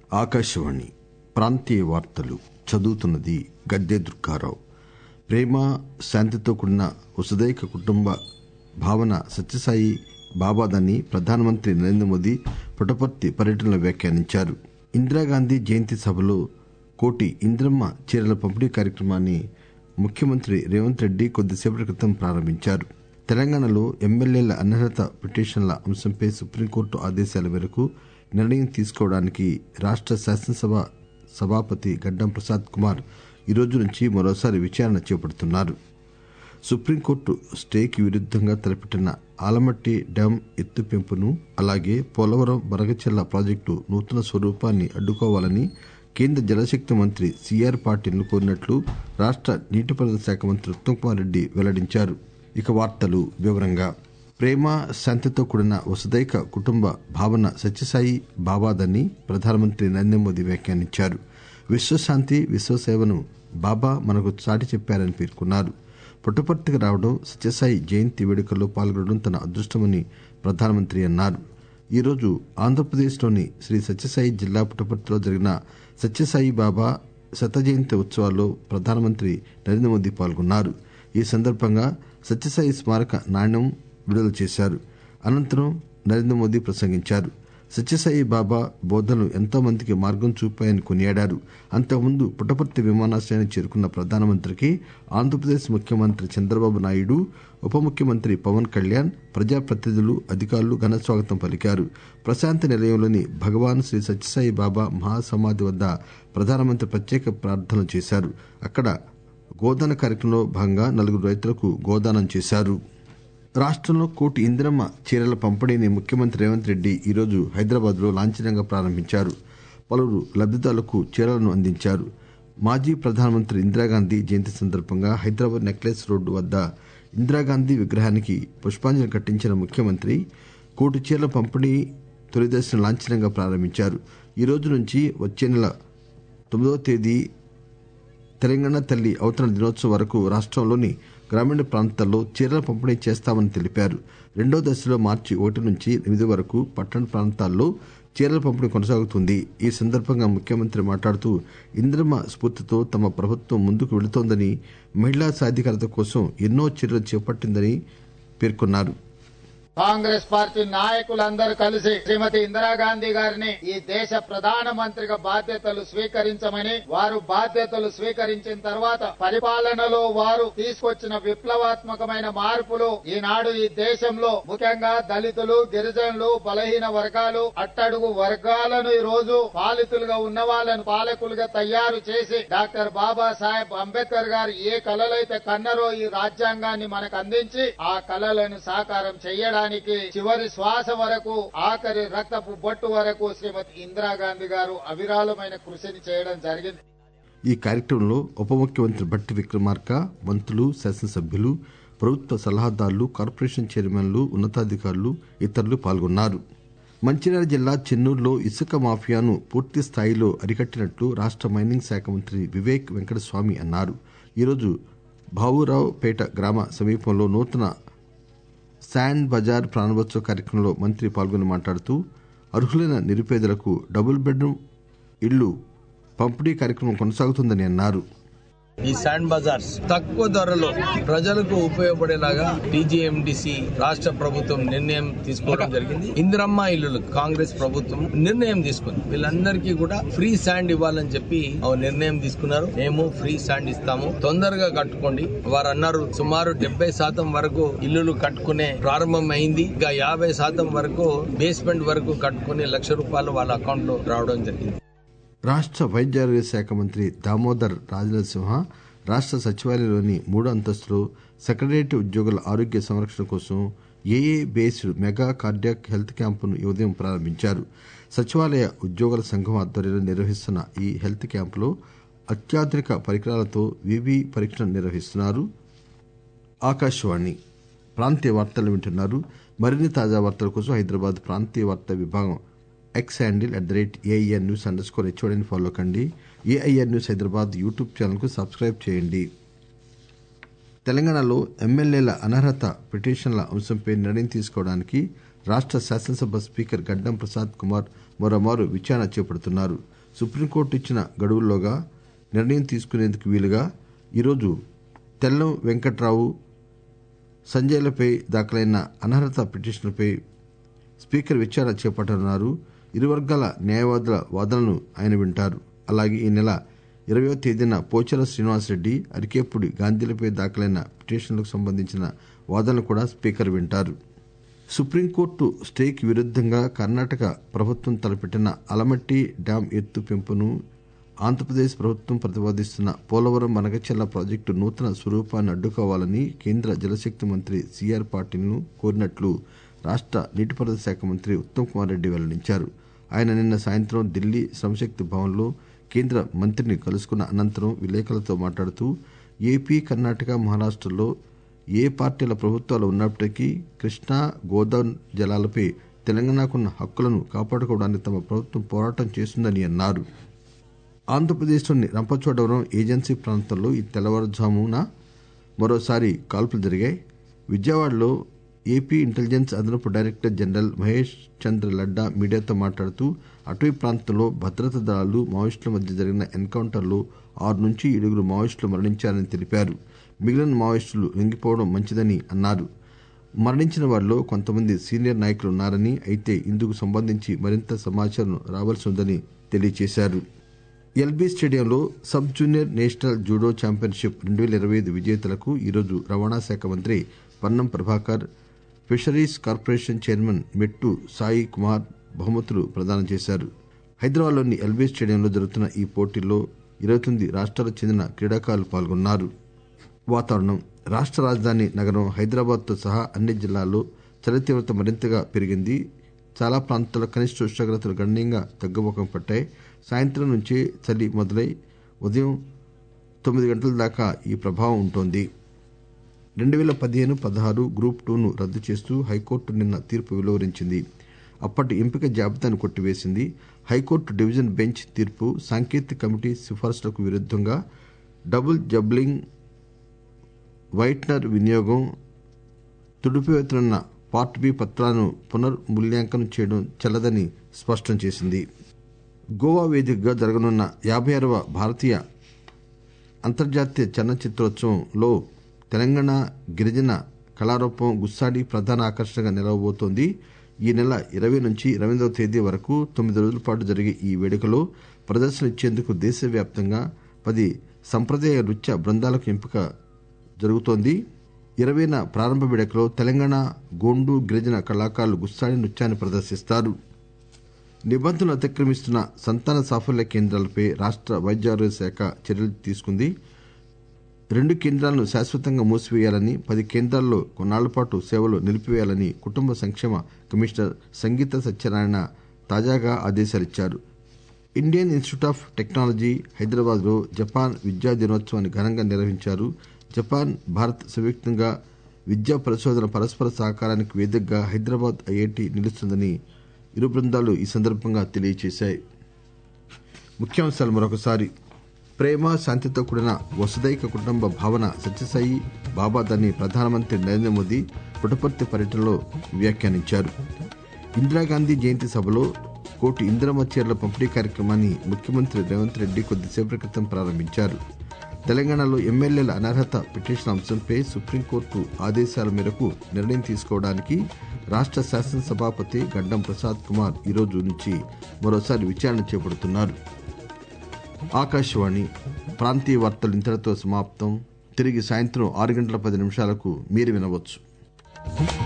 ఆకాశవాణి ప్రాంతీయ వార్తలు చదువుతున్నది గద్దె దుర్గారావు ప్రేమ శాంతితో కూడిన వసుదైక కుటుంబ భావన సత్యసాయి బాబాదని ప్రధానమంత్రి నరేంద్ర మోదీ పుటపర్తి పర్యటనలో వ్యాఖ్యానించారు ఇందిరాగాంధీ జయంతి సభలో కోటి ఇంద్రమ్మ చీరల పంపిణీ కార్యక్రమాన్ని ముఖ్యమంత్రి రేవంత్ రెడ్డి కొద్దిసేపటి క్రితం ప్రారంభించారు తెలంగాణలో ఎమ్మెల్యేల అనర్హత పిటిషన్ల అంశంపై సుప్రీంకోర్టు ఆదేశాల మేరకు నిర్ణయం తీసుకోవడానికి రాష్ట శాసనసభ సభాపతి గడ్డం ప్రసాద్ కుమార్ ఈ రోజు నుంచి మరోసారి విచారణ చేపడుతున్నారు సుప్రీంకోర్టు స్టేకి విరుద్దంగా తలపెట్టిన ఆలమట్టి డ్యాం ఎత్తు పెంపును అలాగే పోలవరం బరగచెర్ల ప్రాజెక్టు నూతన స్వరూపాన్ని అడ్డుకోవాలని కేంద్ర జలశక్తి మంత్రి సిఆర్ పాటిల్ను కోరినట్లు రాష్ట నీటిపారుదల శాఖ మంత్రి ఉత్తమ్ కుమార్ రెడ్డి వెల్లడించారు ఇక వార్తలు వివరంగా ప్రేమ శాంతితో కూడిన వసుదైక కుటుంబ భావన సత్యసాయి బాబాదని ప్రధానమంత్రి నరేంద్ర మోదీ వ్యాఖ్యానించారు విశ్వశాంతి విశ్వసేవను బాబా మనకు చాటి చెప్పారని పేర్కొన్నారు పుట్టపర్తికి రావడం సత్యసాయి జయంతి వేడుకల్లో పాల్గొనడం తన అదృష్టమని ప్రధానమంత్రి అన్నారు ఈరోజు ఆంధ్రప్రదేశ్లోని శ్రీ సత్యసాయి జిల్లా పుట్టపర్తిలో జరిగిన సత్యసాయి బాబా శత జయంతి ఉత్సవాల్లో ప్రధానమంత్రి నరేంద్ర మోదీ పాల్గొన్నారు ఈ సందర్భంగా సత్యసాయి స్మారక నాణ్యం విడుదల చేశారు అనంతరం నరేంద్ర మోదీ ప్రసంగించారు సత్యసాయి బాబా బోధనలు ఎంతో మందికి మార్గం చూపాయని కొనియాడారు అంతకుముందు పుట్టపర్తి విమానాశ్రయానికి చేరుకున్న ప్రధానమంత్రికి ఆంధ్రప్రదేశ్ ముఖ్యమంత్రి చంద్రబాబు నాయుడు ఉప ముఖ్యమంత్రి పవన్ కళ్యాణ్ ప్రజాప్రతినిధులు అధికారులు ఘన స్వాగతం పలికారు ప్రశాంతి నిలయంలోని భగవాన్ శ్రీ సత్యసాయి బాబా మహాసమాధి వద్ద ప్రధానమంత్రి ప్రత్యేక ప్రార్థనలు చేశారు అక్కడ గోదాన కార్యక్రమంలో భాగంగా నలుగురు రైతులకు గోదానం చేశారు రాష్టంలో కోటి ఇందిరమ్మ చీరల పంపిణీని ముఖ్యమంత్రి రేవంత్ రెడ్డి ఈరోజు హైదరాబాద్ లో లాంఛనంగా ప్రారంభించారు పలువురు లబ్దిదారులకు చీరలను అందించారు మాజీ ప్రధానమంత్రి ఇందిరాగాంధీ జయంతి సందర్భంగా హైదరాబాద్ నెక్లెస్ రోడ్డు వద్ద ఇందిరాగాంధీ విగ్రహానికి పుష్పాంజలి ఘటించిన ముఖ్యమంత్రి కోటి చీరల పంపిణీ తొలిదశను లాంఛనంగా ప్రారంభించారు ఈ రోజు నుంచి వచ్చే నెల తొమ్మిదవ తేదీ తెలంగాణ తల్లి అవతరణ దినోత్సవం వరకు రాష్టంలోని గ్రామీణ ప్రాంతాల్లో చీరల పంపిణీ చేస్తామని తెలిపారు రెండో దశలో మార్చి ఒకటి నుంచి ఎనిమిది వరకు పట్టణ ప్రాంతాల్లో చీరల పంపిణీ కొనసాగుతుంది ఈ సందర్భంగా ముఖ్యమంత్రి మాట్లాడుతూ ఇంద్రమ్మ స్ఫూర్తితో తమ ప్రభుత్వం ముందుకు వెళుతోందని మహిళా సాధికారత కోసం ఎన్నో చర్యలు చేపట్టిందని పేర్కొన్నారు కాంగ్రెస్ పార్టీ నాయకులందరూ కలిసి శ్రీమతి ఇందిరాగాంధీ గారిని ఈ దేశ ప్రధాన మంత్రిగా బాధ్యతలు స్వీకరించమని వారు బాధ్యతలు స్వీకరించిన తర్వాత పరిపాలనలో వారు తీసుకొచ్చిన విప్లవాత్మకమైన మార్పులు ఈనాడు ఈ దేశంలో ముఖ్యంగా దళితులు గిరిజనులు బలహీన వర్గాలు అట్టడుగు వర్గాలను ఈ రోజు పాలితులుగా ఉన్న వాళ్ళను పాలకులుగా తయారు చేసి డాక్టర్ బాబాసాహెబ్ అంబేద్కర్ గారు ఏ కళలైతే కన్నరో ఈ రాజ్యాంగాన్ని మనకు అందించి ఆ కళలను సాకారం చేయడానికి చివరి శ్వాస వరకు ఆఖరి రక్తపు బొట్టు వరకు శ్రీమతి ఇందిరాగాంధీ గారు అవిరాళమైన కృషిని చేయడం జరిగింది ఈ కార్యక్రమంలో ఉప ముఖ్యమంత్రి భట్టి విక్రమార్క మంత్రులు శాసనసభ్యులు ప్రభుత్వ సలహాదారులు కార్పొరేషన్ చైర్మన్లు ఉన్నతాధికారులు ఇతరులు పాల్గొన్నారు మంచిర్యాల జిల్లా చెన్నూరులో ఇసుక మాఫియాను పూర్తి స్థాయిలో అరికట్టినట్లు రాష్ట మైనింగ్ శాఖ మంత్రి వివేక్ వెంకటస్వామి అన్నారు ఈరోజు బాబురావుపేట గ్రామ సమీపంలో నూతన శాండ్ బజార్ ప్రారంభోత్సవ కార్యక్రమంలో మంత్రి పాల్గొని మాట్లాడుతూ అర్హులైన నిరుపేదలకు డబుల్ బెడ్రూమ్ ఇళ్లు పంపిణీ కార్యక్రమం కొనసాగుతుందని అన్నారు ఈ శాండ్ బజార్స్ తక్కువ ధరలో ప్రజలకు ఉపయోగపడేలాగా టీజీఎండిసి రాష్ట్ర ప్రభుత్వం నిర్ణయం తీసుకోవడం జరిగింది ఇందిరమ్మ ఇల్లులు కాంగ్రెస్ ప్రభుత్వం నిర్ణయం తీసుకుంది వీళ్ళందరికీ కూడా ఫ్రీ శాండ్ ఇవ్వాలని చెప్పి ఆ నిర్ణయం తీసుకున్నారు మేము ఫ్రీ శాండ్ ఇస్తాము తొందరగా కట్టుకోండి వారు అన్నారు సుమారు డెబ్బై శాతం వరకు ఇల్లులు కట్టుకునే ప్రారంభం అయింది ఇంకా యాభై శాతం వరకు బేస్మెంట్ వరకు కట్టుకుని లక్ష రూపాయలు వాళ్ళ అకౌంట్ లో రావడం జరిగింది రాష్ట వైద్య ఆరోగ్య శాఖ మంత్రి దామోదర్ రాజనరసింహ రాష్ట సచివాలయంలోని మూడో అంతస్తులో సెక్రటరియట్ ఉద్యోగుల ఆరోగ్య సంరక్షణ కోసం A A based mega cardiac health క్యాంపును ఈ ఉదయం ప్రారంభించారు సచివాలయ ఉద్యోగుల సంఘం ఆధ్వర్యంలో నిర్వహిస్తున్న ఈ హెల్త్ క్యాంపులో అత్యాధునిక పరికరాలతో వివి పరీక్షలు నిర్వహిస్తున్నారు ఆకాశవాణి ప్రాంతీయ వార్తలు వింటున్నారు మరిన్ని తాజా వార్తల కోసం హైదరాబాద్ ప్రాంతీయ వార్తా విభాగం X handle at the rate AIR news underscore హెచ్ఓడిని ఫాలో కండి ఏఐఆర్ న్యూస్ హైదరాబాద్ యూట్యూబ్ ఛానల్కు సబ్స్క్రైబ్ చేయండి తెలంగాణలో ఎమ్మెల్యేల అనర్హత పిటిషన్ల అంశంపై నిర్ణయం తీసుకోవడానికి రాష్ట శాసనసభ స్పీకర్ గడ్డం ప్రసాద్ కుమార్ మరోమారు విచారణ చేపడుతున్నారు సుప్రీంకోర్టు ఇచ్చిన గడువుల్లోగా నిర్ణయం తీసుకునేందుకు వీలుగా ఈరోజు తెల్లం వెంకట్రావు సంజయ్లపై దాఖలైన అనర్హత పిటిషన్లపై స్పీకర్ విచారణ చేపట్టనున్నారు ఇరు వర్గాల న్యాయవాదుల వాదనలను ఆయన వింటారు అలాగే ఈ నెల ఇరవయో తేదీన పోచాల శ్రీనివాసరెడ్డి అరికేపుడి గాంధీలపై దాఖలైన పిటిషన్లకు సంబంధించిన వాదనలు కూడా స్పీకర్ వింటారు సుప్రీంకోర్టు స్టేకి విరుద్దంగా కర్ణాటక ప్రభుత్వం తలపెట్టిన అలమట్టి డ్యాం ఎత్తు పెంపును ఆంధ్రప్రదేశ్ ప్రభుత్వం ప్రతిపాదిస్తున్న పోలవరం మనగచెల్ల ప్రాజెక్టు నూతన స్వరూపాన్ని అడ్డుకోవాలని కేంద్ర జలశక్తి మంత్రి సిఆర్ పాటిల్ను కోరినట్లు రాష్ట నీటిపారుదల శాఖ మంత్రి ఉత్తమ్ కుమార్ రెడ్డి వెల్లడించారు ఆయన నిన్న సాయంత్రం ఢిల్లీ శ్రమశక్తి భవన్లో కేంద్ర మంత్రిని కలుసుకున్న అనంతరం విలేకరులతో మాట్లాడుతూ ఏపీ కర్ణాటక మహారాష్టలో ఏ పార్టీల ప్రభుత్వాలు ఉన్నప్పటికీ కృష్ణా గోదావరి జలాలపై తెలంగాణకున్న హక్కులను కాపాడుకోవడానికి తమ ప్రభుత్వం పోరాటం చేస్తుందని అన్నారు ఆంధ్రప్రదేశ్లోని రంపచోడవరం ఏజెన్సీ ప్రాంతంలో ఈ తెల్లవారుజామున మరోసారి కాల్పులు జరిగాయి విజయవాడలో ఏపీ ఇంటెలిజెన్స్ అదనపు డైరెక్టర్ జనరల్ మహేష్ చంద్ర లడ్డా మీడియాతో మాట్లాడుతూ అటవీ ప్రాంతంలో భద్రతా దళాలు మావోయిస్టుల మధ్య జరిగిన ఎన్కౌంటర్లో ఆరు నుంచి ఏడుగురు మావోయిస్టులు మరణించారని తెలిపారు మిగిలిన మావోయిస్టులు లొంగిపోవడం మంచిదని అన్నారు మరణించిన వారిలో కొంతమంది సీనియర్ నాయకులు ఉన్నారని అయితే ఇందుకు సంబంధించి మరింత సమాచారం రావాల్సి ఉందని తెలియజేశారు ఎల్బీ స్టేడియంలో sub junior national judo championship రెండు వేల ఇరవై ఐదు విజేతలకు ఈరోజు రవాణా శాఖ మంత్రి Ponnam Prabhakar fisheries corporation chairman Mettu Sai Kumar బహుమతులు ప్రదానం చేశారు హైదరాబాద్లోని ఎల్బీ స్టేడియంలో జరుగుతున్న ఈ పోటీల్లో ఇరవై తొమ్మిది రాష్ట్రాలకు చెందిన క్రీడాకారులు పాల్గొన్నారు వాతావరణం రాష్ట రాజధాని నగరం హైదరాబాద్తో సహా అన్ని జిల్లాల్లో చలి తీవ్రత మరింతగా పెరిగింది చాలా ప్రాంతాల్లో కనిష్ట ఉష్ణోగ్రతలు గణనీయంగా తగ్గుముఖం పట్టాయి సాయంత్రం నుంచే చలి మొదలై ఉదయం తొమ్మిది గంటల దాకా ఈ ప్రభావం ఉంటోంది రెండు వేల పదిహేను పదహారు గ్రూప్ టూను రద్దు చేస్తూ హైకోర్టు నిన్న తీర్పు వెలువరించింది అప్పటి ఎంపిక జాబితాను కొట్టివేసింది హైకోర్టు డివిజన్ బెంచ్ తీర్పు సాంకేతిక కమిటీ సిఫార్సులకు విరుద్దంగా డబుల్ జబ్లింగ్ వైట్నర్ వినియోగం తుడిపివేతనున్న పార్ట్ బి పత్రాలను పునర్మూల్యాంకనం చేయడం చెల్లదని స్పష్టం చేసింది గోవా వేదికగా జరగనున్న యాభై ఆరవ భారతీయ అంతర్జాతీయ చలనచిత్రోత్సవంలో తెలంగాణ గిరిజన కళారూపం గుస్సాడి ప్రధాన ఆకర్షణగా నిలవబోతోంది ఈ నెల ఇరవై నుంచి ఇరవై తేదీ వరకు తొమ్మిది రోజుల పాటు జరిగే ఈ వేడుకలో ప్రదర్శన ఇచ్చేందుకు దేశవ్యాప్తంగా పది సంప్రదాయ నృత్య బృందాలకు ఎంపిక జరుగుతోంది ఇరవైన ప్రారంభ వేడుకలో తెలంగాణ గోండు గిరిజన కళాకారులు గుస్సాడి నృత్యాన్ని ప్రదర్శిస్తారు నిబంధనలు అతిక్రమిస్తున్న సంతాన సాఫల్య కేంద్రాలపై రాష్ట వైద్యారోగ్య శాఖ చర్యలు తీసుకుంది రెండు కేంద్రాలను శాశ్వతంగా మూసివేయాలని పది కేంద్రాల్లో కొన్నాళ్ల పాటు సేవలు నిలిపివేయాలని కుటుంబ సంక్షేమ కమిషనర్ సంగీత సత్యనారాయణ తాజాగా ఆదేశాలిచ్చారు Indian Institute of Technology Hyderabad లో జపాన్ విద్యా దినోత్సవాన్ని ఘనంగా నిర్వహించారు జపాన్ భారత్ సంయుక్తంగా విద్యా పరిశోధన పరస్పర సహకారానికి వేదికగా హైదరాబాద్ ఐఐటి నిలుస్తుందని ఇరు బృందాలు ఈ సందర్భంగా తెలియజేశాయి ముఖ్యాంశాలు మరొకసారి ప్రేమ శాంతితో కూడిన వసుదైక కుటుంబ భావన సత్యసాయి బాబాదని ప్రధానమంత్రి నరేంద్ర మోదీ పుటపర్తి పర్యటనలో వ్యాఖ్యానించారు ఇందిరాగాంధీ జయంతి సభలో కోటి ఇందిరమ్మ చీరల పంపిణీ కార్యక్రమాన్ని ముఖ్యమంత్రి రేవంత్ రెడ్డి కొద్దిసేపటి క్రితం ప్రారంభించారు తెలంగాణలో ఎమ్మెల్యేల అనర్హత పిటిషన్ అంశంపై సుప్రీంకోర్టు ఆదేశాల మేరకు నిర్ణయం తీసుకోవడానికి రాష్ట శాసనసభాపతి గడ్డం ప్రసాద్ కుమార్ ఈరోజు నుంచి మరోసారి విచారణ చేపడుతున్నారు ఆకాశవాణి ప్రాంతీయ వార్తలు ఇంతటితో సమాప్తం తిరిగి సాయంత్రం ఆరు గంటల పది నిమిషాలకు మీరు వినవచ్చు